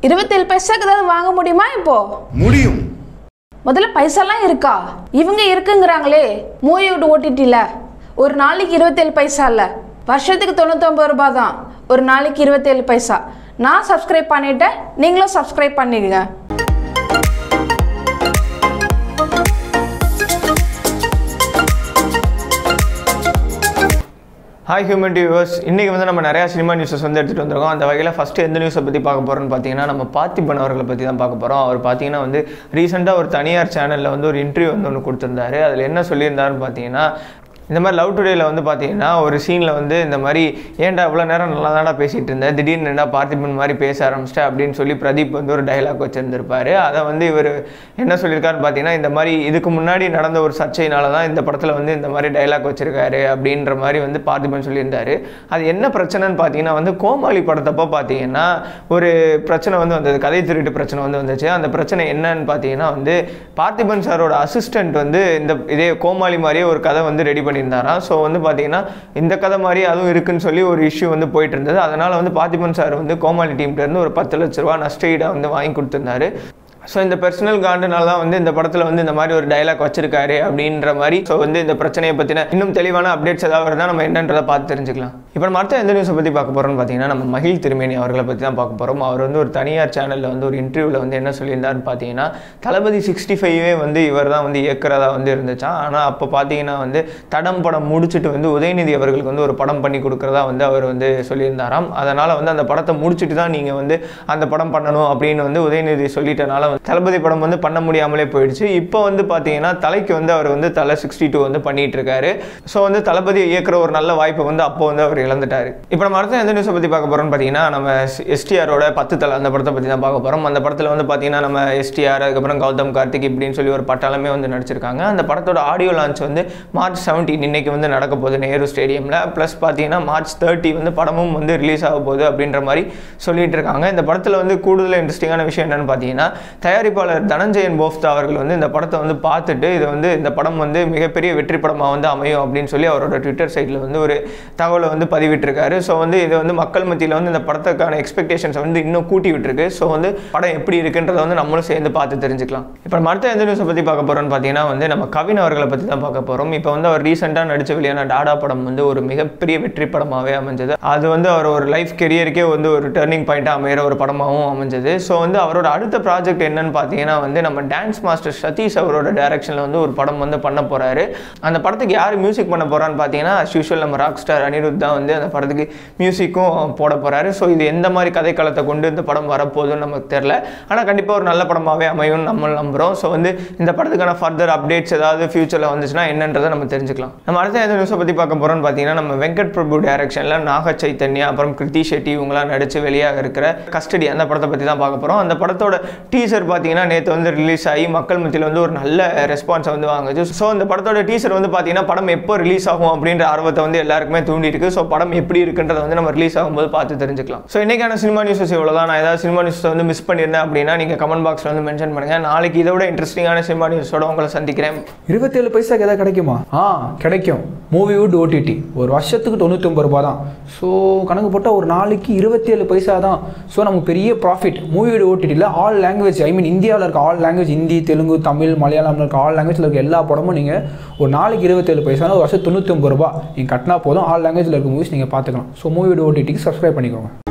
இருபத்தேழு பைசாக்கு ஏதாவது வாங்க முடியுமா இப்போ முடியும் முதல்ல பைசாலாம் இருக்கா இவங்க இருக்குங்கிறாங்களே மூவி விட்டு ஓட்டிட்டில ஒரு நாளைக்கு இருபத்தேழு பைசா இல்லை வருஷத்துக்கு தொண்ணூத்தொம்பது ரூபாய் தான் ஒரு நாளைக்கு இருபத்தேழு பைசா நான் சப்ஸ்கிரைப் பண்ணிட்டேன் நீங்களும் சப்ஸ்கிரைப் பண்ணிடுங்க ஹாய் ஹியூமன் வியூவர்ஸ் இன்றைக்கி வந்து நம்ம நிறையா சினிமா நியூஸஸ் வந்து எடுத்துகிட்டு வந்திருக்கோம் அந்த வகையில் ஃபஸ்ட்டு எந்த நியூஸை பற்றி பார்க்க போகிறோம்னு பார்த்தீங்கன்னா நம்ம பார்த்திபன் அவர்களை பற்றி தான் பார்க்க போகிறோம் அவர் பார்த்தீங்கன்னா வந்து ரீசெண்டாக ஒரு தனியார் சேனலில் வந்து ஒரு இன்டர்வியூ வந்து ஒன்று கொடுத்துருந்தாரு அதில் என்ன சொல்லியிருந்தாருன்னு பார்த்தீங்கன்னா இந்த மாதிரி லவ் டுடேல வந்து பார்த்தீங்கன்னா ஒரு சீனில் வந்து இந்த மாதிரி ஏன்டா இவ்வளோ நேரம் நல்லா தான்டா பேசிகிட்டு இருந்தேன் திடீர்னு என்ன பார்த்திபன் மாதிரி பேச ஆரம்பிச்சிட்டேன் அப்படின்னு சொல்லி பிரதீப் வந்து ஒரு டைலாக் வச்சுருந்துருப்பாரு அதை வந்து இவர் என்ன சொல்லியிருக்காருன்னு பார்த்தீங்கன்னா இந்த மாதிரி இதுக்கு முன்னாடி நடந்த ஒரு சர்ச்சையினால தான் இந்த படத்தில் வந்து இந்த மாதிரி டைலாக் வச்சிருக்காரு அப்படின்ற மாதிரி வந்து பார்த்திபன் சொல்லியிருந்தாரு அது என்ன பிரச்சனைன்னு பார்த்தீங்கன்னா வந்து கோமாளி படத்தப்போ பார்த்தீங்கன்னா ஒரு பிரச்சனை வந்து வந்தது கதை திருட்டு பிரச்சனை வந்து வந்துச்சு அந்த பிரச்சனை என்னன்னு பார்த்தீங்கன்னா வந்து பார்த்திபன் சாரோட அசிஸ்டன்ட் வந்து இந்த இதே கோமாளி மாதிரியே ஒரு கதை வந்து ரெடி பண்ணியிருந்தாராம் ஸோ வந்து பார்த்தீங்கன்னா இந்த கதை மாதிரி அதுவும் இருக்குன்னு சொல்லி ஒரு இஷ்யூ வந்து போயிட்டு இருந்தது அதனால் வந்து பார்த்திபன் சார் வந்து கோமாளி டீம்ல இருந்து ஒரு பத்து லட்ச ரூபா நஷ்டஈடாக வந்து வாங்கி கொடுத்துருந்தாரு ஸோ இந்த பர்சனல் காண்டுனால தான் வந்து இந்த படத்தில் வந்து இந்த மாதிரி ஒரு டைலாக் வச்சிருக்காரு அப்படின்ற மாதிரி ஸோ வந்து இந்த பிரச்சனையை பற்றின இன்னும் தெளிவான அப்டேட்ஸ் ஏதாவது இருந்தால் நம்ம என்னன்றதை பார்த்து தெரிஞ்சுக்கலாம் இப்போ நம்ம அடுத்த எந்த நியூஸை பற்றி பார்க்க போகிறோம்னு பார்த்தீங்கன்னா நம்ம மகிழ் திருமேனி அவர்களை பற்றி தான் பார்க்க போகிறோம் அவர் வந்து ஒரு தனியார் சேனலில் வந்து ஒரு இன்டர்வியூவில் வந்து என்ன சொல்லியிருந்தாருன்னு பார்த்தீங்கன்னா தளபதி சிக்ஸ்டி ஃபைவே வந்து இவர் தான் வந்து இயக்குறதா வந்து இருந்துச்சான் ஆனால் அப்போ பார்த்தீங்கன்னா வந்து தடம் படம் முடிச்சுட்டு வந்து உதயநிதி அவர்களுக்கு வந்து ஒரு படம் பண்ணி கொடுக்குறதா வந்து அவர் வந்து சொல்லியிருந்தாராம் அதனால் வந்து அந்த படத்தை முடிச்சுட்டு தான் நீங்கள் வந்து அந்த படம் பண்ணணும் அப்படின்னு வந்து உதயநிதி சொல்லிட்டனால வந்து தளபதி படம் வந்து பண்ண முடியாமலே போயிடுச்சு இப்போ வந்து பார்த்தீங்கன்னா தலைக்கு வந்து அவர் வந்து தலை சிக்ஸ்டி டூ வந்து பண்ணிட்டு இருக்காரு ஸோ வந்து தளபதி இயக்குற ஒரு நல்ல வாய்ப்பை வந்து அப்போ வந்து அவர் இழந்துட்டாரு இப்போ நம்ம அடுத்த எந்த நியூஸை பற்றி பார்க்க போகிறோம்னு பார்த்தீங்கன்னா நம்ம எஸ்டிஆரோட பத்து தலை அந்த படத்தை பற்றி தான் பார்க்க போகிறோம் அந்த படத்தில் வந்து பார்த்தீங்கன்னா நம்ம எஸ்டிஆர் அதுக்கப்புறம் கௌதம் கார்த்திக் இப்படின்னு சொல்லி ஒரு பட்டாளமே வந்து நடிச்சிருக்காங்க அந்த படத்தோட ஆடியோ லான்ச் வந்து மார்ச் செவன்டீன் இன்னைக்கு வந்து நடக்க போகுது நேரு ஸ்டேடியமில் ப்ளஸ் பார்த்தீங்கன்னா மார்ச் தேர்ட்டி வந்து படமும் வந்து ரிலீஸ் ஆக போகுது அப்படின்ற மாதிரி சொல்லிட்டு இருக்காங்க இந்த படத்தில் வந்து கூடுதல் இன்ட்ரெஸ்டிங்கான விஷயம் என்னன்னு பார்த்தீங்கன்னா தயாரிப்பாளர் தனஞ்சயன் போஃப்தா அவர்கள் வந்து இந்த படத்தை வந்து பார்த்துட்டு இது வந்து இந்த படம் வந்து மிகப்பெரிய வெற்றி படமாக வந்து அமையும் அப்படின்னு சொல்லி அவரோட ட்விட்டர் சைட்டில் வந்து ஒரு தகவலை வந்து பதிவிட்டிருக்காரு ஸோ வந்து இது வந்து மக்கள் மத்தியில் வந்து இந்த படத்துக்கான எக்ஸ்பெக்டேஷன்ஸ் வந்து இன்னும் கூட்டி விட்டுருக்கு ஸோ வந்து படம் எப்படி இருக்குன்றதை வந்து நம்மளும் சேர்ந்து பார்த்து தெரிஞ்சுக்கலாம் இப்போ நம்ம அடுத்த எந்த நியூஸை பற்றி பார்க்க போகிறோம்னு பார்த்தீங்கன்னா வந்து நம்ம கவின் அவர்களை பற்றி தான் பார்க்க போகிறோம் இப்போ வந்து அவர் ரீசெண்டாக நடித்த வெளியான டாடா படம் வந்து ஒரு மிகப்பெரிய வெற்றி படமாகவே அமைஞ்சது அது வந்து அவர் ஒரு லைஃப் கெரியருக்கே வந்து ஒரு டேர்னிங் பாயிண்ட்டாக அமைகிற ஒரு படமாகவும் அமைஞ்சது ஸோ வந்து அவரோட அடுத்த ப்ராஜெக்ட் என்னன்னு பார்த்தீங்கன்னா வந்து நம்ம டான்ஸ் மாஸ்டர் சதீஷ் அவரோட டைரக்ஷனில் வந்து ஒரு படம் வந்து பண்ண போகிறாரு அந்த படத்துக்கு யார் மியூசிக் பண்ண போகிறான்னு பார்த்தீங்கன்னா as usual நம்ம ராக் ஸ்டார் அனிருத் தான் வந்து அந்த படத்துக்கு மியூசிக்கும் போட போகிறாரு ஸோ இது எந்த மாதிரி கதைக்களத்தை கொண்டு இந்த படம் வரப்போகுதுன்னு நமக்கு தெரில ஆனால் கண்டிப்பாக ஒரு நல்ல படமாகவே அமையும்னு நம்ம நம்புகிறோம் ஸோ வந்து இந்த படத்துக்கான ஃபர்தர் அப்டேட்ஸ் ஏதாவது ஃபியூச்சரில் வந்துச்சுன்னா என்னன்றதை நம்ம தெரிஞ்சுக்கலாம் நம்ம அடுத்த எந்த நியூஸை பற்றி பார்க்க போகிறோம்னு பார்த்தீங்கன்னா நம்ம வெங்கட் பிரபு டைரக்ஷனில் நாக சைத்தன்யா அப்புறம் கிருத்தி ஷெட்டி இவங்களாம் நடித்து வெளியாக இருக்கிற கஸ்டடி அந்த படத்தை பற்றி தான் பார்க்க போகிறோம் அந்த படத்தோட டீசர் பார்த்தீங்கன்னா நேற்று வந்து ரிலீஸ் ஆகி மக்கள் மத்தியில் வந்து ஒரு நல்ல ரெஸ்பான்ஸை வந்து வாங்குச்சு ஸோ அந்த படத்தோட டீசர் வந்து பார்த்தீங்கன்னா படம் எப்போ ரிலீஸ் ஆகும் அப்படின்ற ஆர்வத்தை வந்து எல்லாருக்குமே தூண்டி இருக்கு ஸோ படம் எப்படி இருக்குன்றதை வந்து நம்ம ரிலீஸ் ஆகும்போது பார்த்து தெரிஞ்சுக்கலாம் ஸோ இன்னைக்கான சினிமா நியூஸஸ் இவ்வளோ தான் நான் ஏதாவது சினிமா நியூஸ் வந்து மிஸ் பண்ணியிருந்தேன் அப்படின்னா நீங்கள் கமெண்ட் பாக்ஸில் வந்து மென்ஷன் பண்ணுங்கள் நாளைக்கு இதை விட இன்ட்ரெஸ்டிங்கான சினிமா நியூஸோட உங்களை சந்திக்கிறேன் இருபத்தேழு பைசாக்கு எதாவது கிடைக்குமா ஆ கிடைக்கும் மூவிவுட் ஓடிடி ஒரு வருஷத்துக்கு தொண்ணூத்தொம்பது ரூபா தான் ஸோ கணக்கு போட்டால் ஒரு நாளைக்கு இருபத்தேழு பைசா தான் ஸோ நமக்கு பெரிய ப்ராஃபிட் மூவிவுட் ஓடிடியில் ஆல் லாங்குவேஜ் ஐ மீன் இந்தியாவில் இருக்க ஆல் லாங்குவேஜ் ஹிந்தி தெலுங்கு தமிழ் மலையாளம்ல இருக்க ஆல் லாங்குவேஜில் இருக்க எல்லா படமும் நீங்கள் ஒரு நாளைக்கு இருபத்தேழு பைசா ஒரு வருஷம் தொண்ணூத்தொம்பது ரூபா நீங்கள் கட்டினா போதும் ஆல் லாங்குவேஜில் இருக்க மூவிஸ் நீங்கள் பார்த்துக்கலாம் ஸோ மூவிவுட் ஓடிடிக்கு சப்ஸ்கிரைப் பண்ணிக்கோங்க